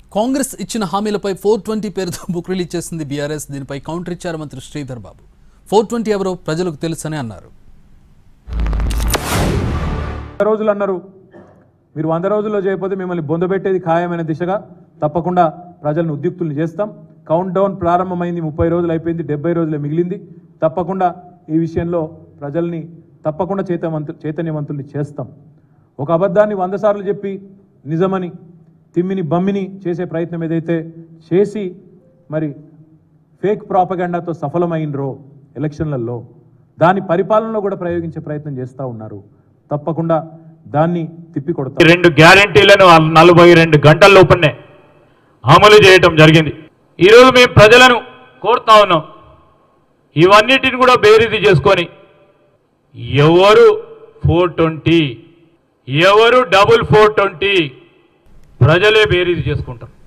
కాంగ్రెస్ ఇచ్చిన హామీలపై four twenty పేరుతో బుక్ రిలీజ్ చేసింది బీఆర్ఎస్ దీనిపై కౌంటర్ ఇచ్చారు మంత్రి శ్రీధర్ బాబు ఫోర్ ట్వంటీ ఎవరో ప్రజలకు తెలుసని అన్నారు వంద రోజులు అన్నారు మీరు వంద రోజుల్లో చేయకపోతే మిమ్మల్ని బొందబెట్టేది ఖాయమైన దిశగా తప్పకుండా ప్రజలను ఉద్యుక్తులు చేస్తాం కౌంట్ డౌన్ ప్రారంభమైంది ముప్పై రోజులు అయిపోయింది డెబ్బై రోజులే మిగిలింది తప్పకుండా ఈ విషయంలో ప్రజల్ని తప్పకుండా చైతన్యవంతు చైతన్యవంతుల్ని చేస్తాం ఒక అబద్ధాన్ని వంద సార్లు చెప్పి నిజమని తిమ్మిని బమ్మిని చేసే ప్రయత్నం ఏదైతే చేసి మరి ఫేక్ ప్రాపగండాతో సఫలమైనరో ఎలక్షన్లలో దాని పరిపాలనలో కూడా ప్రయోగించే ప్రయత్నం చేస్తూ ఉన్నారు తప్పకుండా దాన్ని తిప్పి కొడతాం ఈ రెండు గ్యారంటీలను ఆ నలభై రెండు గంటల లోపలనే అమలు చేయటం జరిగింది ఈరోజు మేము ప్రజలను కోరుతా ఉన్నాం ఇవన్నిటిని కూడా బేరీది చేసుకొని ఎవరు ఫోర్ ట్వంటీ ఎవరు డబుల్ ఫోర్ ట్వంటీ ప్రజలే బేరీది చేసుకుంటారు